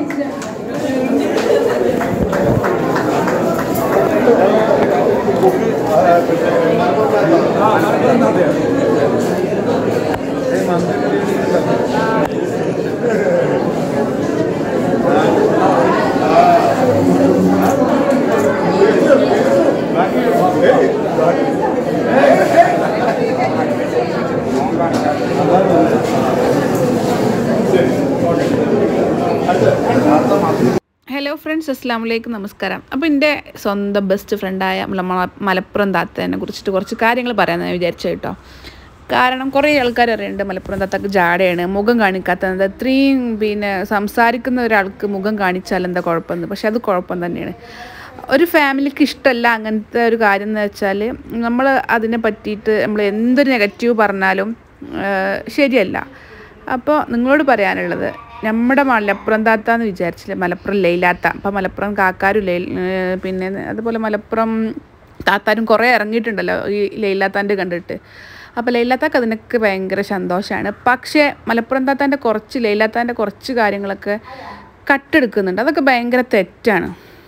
hello friends അസ്സാം വലൈക്കും നമസ്കാരം അപ്പോൾ എൻ്റെ സ്വന്തം ബെസ്റ്റ് ഫ്രണ്ടായ നമ്മളെ മലപ്പുറം താത്തേനെ കുറിച്ചിട്ട് കുറച്ച് കാര്യങ്ങൾ പറയാമെന്ന് ഞാൻ വിചാരിച്ചു കേട്ടോ കാരണം കുറേ ആൾക്കാർ അറിയുന്നുണ്ട് മലപ്പുറം താത്തക്ക് ജാടയാണ് മുഖം കാണിക്കാത്തത് അത്രയും പിന്നെ സംസാരിക്കുന്ന ഒരാൾക്ക് മുഖം കാണിച്ചാൽ എന്താ കുഴപ്പമെന്ന് പക്ഷെ അത് കുഴപ്പം തന്നെയാണ് ഒരു ഫാമിലിക്ക് ഇഷ്ടമല്ല അങ്ങനത്തെ ഒരു കാര്യം എന്ന് വെച്ചാൽ നമ്മൾ അതിനെ പറ്റിയിട്ട് നമ്മൾ എന്തൊരു നെഗറ്റീവ് പറഞ്ഞാലും ആ, ശരിയല്ല അപ്പോൾ നിങ്ങളോട് പറയാനുള്ളത് നമ്മുടെ മലപ്പുറം താത്ത എന്ന് വിചാരിച്ചില്ല മലപ്പുറം ലൈലാത്ത അപ്പം മലപ്പുറം കാക്കാരും ലൈ ഏർ പിന്നെ അതുപോലെ മലപ്പുറം താത്താരും കുറേ ഇറങ്ങിയിട്ടുണ്ടല്ലോ ഈ ലൈലാത്താൻ്റെ കണ്ടിട്ട് അപ്പോൾ ലൈലാത്താക്ക് അതിനൊക്കെ ഭയങ്കര സന്തോഷമാണ് പക്ഷേ മലപ്പുറം താത്താൻ്റെ കുറച്ച് ലൈലാത്താൻ്റെ കുറച്ച് കാര്യങ്ങളൊക്കെ കട്ടെടുക്കുന്നുണ്ട് അതൊക്കെ ഭയങ്കര തെറ്റാണ്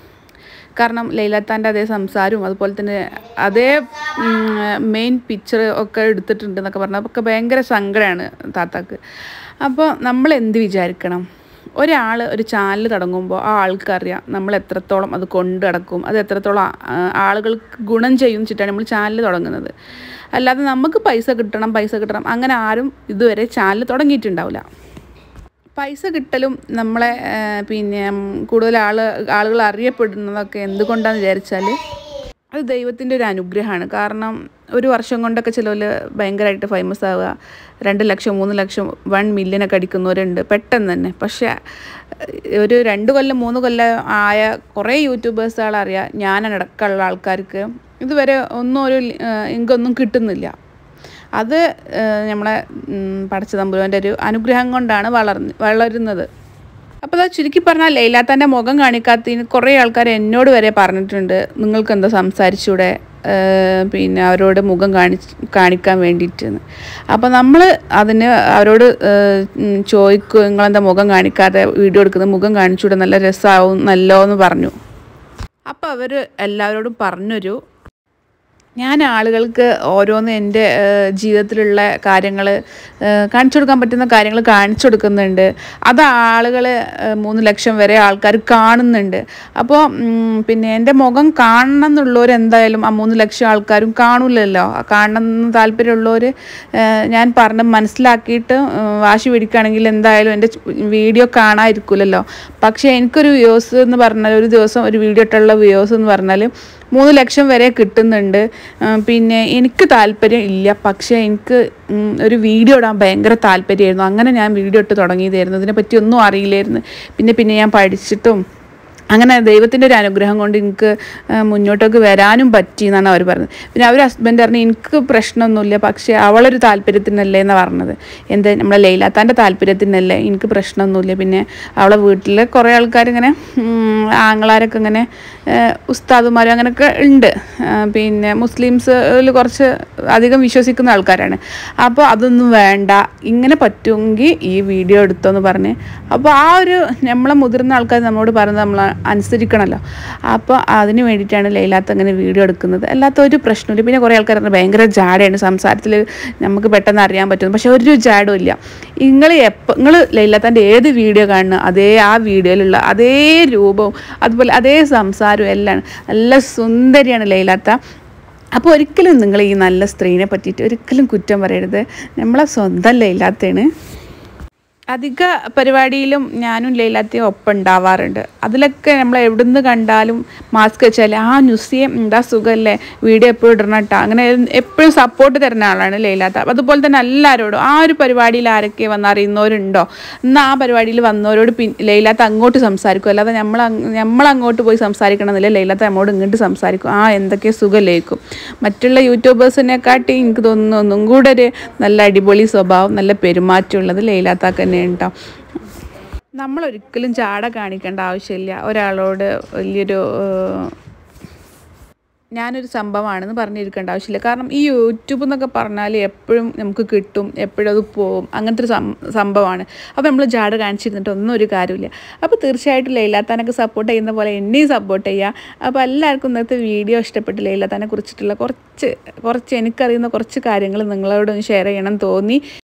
കാരണം ലൈലാത്താൻ്റെ അതേ സംസാരവും അതുപോലെ തന്നെ അതേ മെയിൻ പിക്ചർ ഒക്കെ എടുത്തിട്ടുണ്ട് എന്നൊക്കെ പറഞ്ഞാൽ അതൊക്കെ ഭയങ്കര സങ്കടമാണ് താത്താക്ക് അപ്പോൾ നമ്മൾ എന്ത് വിചാരിക്കണം ഒരാൾ ഒരു ചാനൽ തുടങ്ങുമ്പോൾ ആ ആൾക്കറിയാം നമ്മൾ എത്രത്തോളം അത് കൊണ്ടു നടക്കും അത് എത്രത്തോളം ആ, ആളുകൾക്ക് ഗുണം ചെയ്യും വെച്ചിട്ടാണ് നമ്മൾ ചാനൽ തുടങ്ങുന്നത് അല്ലാതെ നമുക്ക് പൈസ കിട്ടണം പൈസ കിട്ടണം അങ്ങനെ ആരും ഇതുവരെ ചാനൽ തുടങ്ങിയിട്ടുണ്ടാവില്ല പൈസ കിട്ടലും നമ്മളെ ആ, പിന്നെ ഉം, കൂടുതൽ ആൾ ആളുകൾ അറിയപ്പെടുന്നതൊക്കെ എന്തുകൊണ്ടാന്ന് വിചാരിച്ചാൽ അത് ദൈവത്തിൻ്റെ ഒരു അനുഗ്രഹമാണ് കാരണം ഒരു വർഷം കൊണ്ടൊക്കെ ചിലവർ ഭയങ്കരമായിട്ട് ഫേമസ് ആവുക രണ്ട് ലക്ഷം മൂന്ന് ലക്ഷം വൺ മില്യനൊക്കെ അടിക്കുന്നവരുണ്ട് പെട്ടെന്ന് തന്നെ പക്ഷേ ഏഹ്, ഒരു രണ്ട് കൊല്ലം മൂന്ന് കൊല്ലം ആയ കുറേ യൂട്യൂബേഴ്സുകൾ അറിയാം ഞാനടക്കമുള്ള ആൾക്കാർക്ക് ഇതുവരെ ഒന്നും ഒരു ഇങ്കൊന്നും കിട്ടുന്നില്ല അത് ഏഹ്, നമ്മളെ ഉം, പടച്ച തമ്പുരാൻ്റെ ഒരു അനുഗ്രഹം കൊണ്ടാണ് വളർന്ന് വളരുന്നത് അപ്പോൾ അത് ചുരുക്കി പറഞ്ഞാൽ ലൈലാത്താൻ്റെ മുഖം കാണിക്കാത്തതിന് കുറേ ആൾക്കാർ എന്നോട് വരെ പറഞ്ഞിട്ടുണ്ട് നിങ്ങൾക്ക് എന്താ സംസാരിച്ചൂടെ ഏഹ്, പിന്നെ അവരോട് മുഖം കാണി കാണിക്കാൻ വേണ്ടിയിട്ടെന്ന് അപ്പോൾ നമ്മൾ അതിന് അവരോട് ഏഹ്, ഉം, ചോദിക്കും നിങ്ങളെന്താ മുഖം കാണിക്കാതെ വീഡിയോ എടുക്കുന്നത് മുഖം കാണിച്ചൂടെ നല്ല രസമാവും നല്ലോ എന്ന് പറഞ്ഞു അപ്പോൾ അവർ എല്ലാവരോടും പറഞ്ഞൊരു ഞാൻ ആളുകൾക്ക് ഓരോന്ന് എൻ്റെ ഏഹ്, ജീവിതത്തിലുള്ള കാര്യങ്ങൾ കാണിച്ചു കൊടുക്കാൻ പറ്റുന്ന കാര്യങ്ങൾ കാണിച്ചു കൊടുക്കുന്നുണ്ട് അത് ആളുകൾ മൂന്ന് ലക്ഷം വരെ ആൾക്കാർ കാണുന്നുണ്ട് അപ്പോൾ ഉം, പിന്നെ എൻ്റെ മുഖം കാണണം എന്നുള്ളവർ എന്തായാലും ആ മൂന്ന് ലക്ഷം ആൾക്കാരും കാണൂലല്ലോ ആ കാണണം എന്ന് താല്പര്യമുള്ളവർ ഞാൻ പറഞ്ഞ് മനസ്സിലാക്കിയിട്ട് ഉം, വാശി പിടിക്കുകയാണെങ്കിൽ എന്തായാലും എൻ്റെ വീഡിയോ കാണാതിരിക്കില്ലല്ലോ പക്ഷേ എനിക്കൊരു വ്യൂസ് എന്ന് പറഞ്ഞാൽ ഒരു ദിവസം ഒരു വീഡിയോ ഇട്ടുള്ള വ്യൂസ് എന്ന് പറഞ്ഞാൽ മൂന്ന് ലക്ഷം വരെ കിട്ടുന്നുണ്ട് ആ, പിന്നെ എനിക്ക് താല്പര്യം ഇല്ല പക്ഷേ എനിക്ക് ഉം, ഒരു വീഡിയോ ഇടാൻ ഭയങ്കര താല്പര്യമായിരുന്നു അങ്ങനെ ഞാൻ വീഡിയോ ഇട്ട് തുടങ്ങിയതായിരുന്നു ഇതിനെപ്പറ്റി ഒന്നും അറിയില്ലായിരുന്നു പിന്നെ പിന്നെ ഞാൻ പഠിച്ചിട്ടും അങ്ങനെ ദൈവത്തിൻ്റെ ഒരു അനുഗ്രഹം കൊണ്ട് എനിക്ക് ആ, മുന്നോട്ടേക്ക് വരാനും പറ്റി എന്നാണ് അവർ പറഞ്ഞത് പിന്നെ അവർ ഹസ്ബൻഡ് പറഞ്ഞു എനിക്ക് പ്രശ്നമൊന്നുമില്ല പക്ഷേ അവളൊരു താല്പര്യത്തിനല്ലേ എന്നാണ് പറഞ്ഞത് എന്ത് നമ്മളെ ലൈലാത്താൻ്റെ താല്പര്യത്തിനല്ലേ എനിക്ക് പ്രശ്നമൊന്നുമില്ല പിന്നെ അവളെ വീട്ടിൽ കുറേ ആൾക്കാർ ഇങ്ങനെ ഉം, ആങ്ങളാരൊക്കെ ഇങ്ങനെ ഏഹ്, ഉസ്താദുമാരും അങ്ങനെയൊക്കെ ഉണ്ട് ആ, പിന്നെ മുസ്ലിംസിൽ കുറച്ച് അധികം വിശ്വസിക്കുന്ന ആൾക്കാരാണ് അപ്പോൾ അതൊന്നും വേണ്ട ഇങ്ങനെ പറ്റുമെങ്കിൽ ഈ വീഡിയോ എടുത്തോന്ന് പറഞ്ഞ് അപ്പോൾ ആ ഒരു നമ്മളെ മുതിർന്ന ആൾക്കാർ നമ്മളോട് പറയുന്നത് നമ്മൾ അനുസരിക്കണമല്ലോ അപ്പോൾ അതിന് വേണ്ടിയിട്ടാണ് ലൈലാത്ത് അങ്ങനെ വീഡിയോ എടുക്കുന്നത് അല്ലാത്ത ഒരു പ്രശ്നമില്ല പിന്നെ കുറേ ആൾക്കാർ പറഞ്ഞു ഭയങ്കര ജാടയാണ് സംസാരത്തിൽ നമുക്ക് പെട്ടെന്ന് അറിയാൻ പറ്റുന്നു പക്ഷെ ഒരു ജാഡും ഇല്ല നിങ്ങൾ എപ്പോൾ നിങ്ങൾ ലൈലാത്താൻ്റെ ഏത് വീഡിയോ കാണുന്നു അതേ ആ വീഡിയോയിലുള്ള അതേ രൂപവും അതുപോലെ അതേ സംസാരവും എല്ലാം നല്ല സുന്ദരിയാണ് ലൈലാത്ത അപ്പോൾ ഒരിക്കലും നിങ്ങൾ ഈ നല്ല സ്ത്രീനെ പറ്റിയിട്ട് ഒരിക്കലും കുറ്റം പറയരുത് നമ്മളെ സ്വന്തം ലൈലാത്തയാണ് അധിക പരിപാടിയിലും ഞാനും ലൈലാത്തയും ഒപ്പം ഉണ്ടാവാറുണ്ട് അതിലൊക്കെ നമ്മൾ എവിടുന്ന് കണ്ടാലും മാസ്ക് വെച്ചാൽ ആ ന്യൂസിയം എന്താ സുഖമല്ലേ വീഡിയോ എപ്പോഴും ഇടണം കേട്ടോ അങ്ങനെ എപ്പോഴും സപ്പോർട്ട് തരുന്ന ആളാണ് ലൈലാത്ത അപ്പോൾ അതുപോലെ തന്നെ എല്ലാവരോടും ആ ഒരു പരിപാടിയിൽ ആരൊക്കെ വന്ന് അറിയുന്നവരുണ്ടോ എന്നാൽ ആ പരിപാടിയിൽ വന്നവരോട് പിൻ ലൈലാത്ത അങ്ങോട്ട് സംസാരിക്കും അല്ലാതെ നമ്മൾ നമ്മൾ അങ്ങോട്ട് പോയി സംസാരിക്കണമെന്നില്ല ലൈലാത്ത നമ്മോട് ഇങ്ങോട്ട് സംസാരിക്കും ആ എന്തൊക്കെ സുഖമല്ലേക്കും മറ്റുള്ള യൂട്യൂബേഴ്സിനെക്കാട്ടി എനിക്ക് തോന്നുന്നു ഒന്നും കൂടെ ഒരു നല്ല അടിപൊളി സ്വഭാവം നല്ല പെരുമാറ്റമുള്ളത് ലൈലാത്താക്ക് തന്നെയാണ് കേട്ടോ നമ്മളൊരിക്കലും ചാട കാണിക്കേണ്ട ആവശ്യമില്ല ഒരാളോട് വലിയൊരു ഏഹ്, ഞാനൊരു സംഭവമാണെന്ന് പറഞ്ഞിരിക്കേണ്ട ആവശ്യമില്ല കാരണം ഈ യൂട്യൂബ് എന്നൊക്കെ പറഞ്ഞാൽ എപ്പോഴും നമുക്ക് കിട്ടും എപ്പോഴും അത് പോവും അങ്ങനത്തെ ഒരു സം- സംഭവമാണ് അപ്പോൾ നമ്മൾ ജാട കാണിച്ചിരുന്നിട്ട് ഒന്നും ഒരു കാര്യമില്ല അപ്പോൾ തീർച്ചയായിട്ടും ലൈലാത്താനൊക്കെ സപ്പോർട്ട് ചെയ്യുന്ന പോലെ എന്നെയും സപ്പോർട്ട് ചെയ്യുക അപ്പോൾ എല്ലാവർക്കും ഇന്നത്തെ വീഡിയോ ഇഷ്ടപ്പെട്ട് ലൈലാത്താനെ കുറിച്ചിട്ടുള്ള കുറച്ച് കുറച്ച് എനിക്കറിയുന്ന കുറച്ച് കാര്യങ്ങൾ നിങ്ങളോടൊന്ന് ഷെയർ ചെയ്യണം തോന്നി